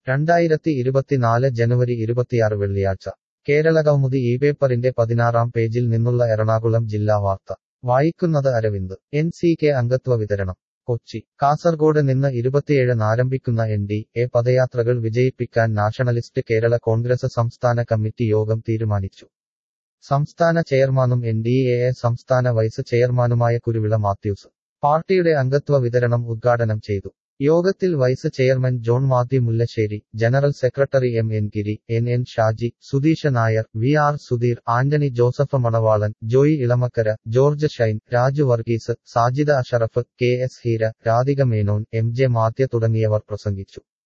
രണ്ടായിരത്തി ഇരുപത്തിനാല് ജനുവരി ഇരുപത്തിയാറ് വെള്ളിയാഴ്ച കേരളകൗമുദി ഈ പേപ്പറിന്റെ പതിനാറാം പേജിൽ നിന്നുള്ള എറണാകുളം ജില്ലാ വാർത്ത വായിക്കുന്നത് അരവിന്ദ് എൻ സി കെ അംഗത്വ വിതരണം കൊച്ചി കാസർഗോഡ് നിന്ന് ഇരുപത്തിയേഴിന് ആരംഭിക്കുന്ന എൻ ഡി എ പദയാത്രകൾ വിജയിപ്പിക്കാൻ നാഷണലിസ്റ്റ് കേരള കോൺഗ്രസ് സംസ്ഥാന കമ്മിറ്റി യോഗം തീരുമാനിച്ചു സംസ്ഥാന ചെയർമാനും എൻ ഡി എ സംസ്ഥാന വൈസ് ചെയർമാനുമായ കുരുവിള മാത്യൂസ് പാർട്ടിയുടെ അംഗത്വ വിതരണം ഉദ്ഘാടനം ചെയ്തു യോഗത്തിൽ vice chairman John Mathew Mullassery general secretary M N Giri N N Shaji Sudheesh Nair V R Sudheer Antony Joseph Manavalan Joy Elamakkara George Shine Raju Varghese Sajida Ashraf K S Heera Radhika Menon M J Mathew തുടങ്ങിയവർ പ്രസംഗിച്ചു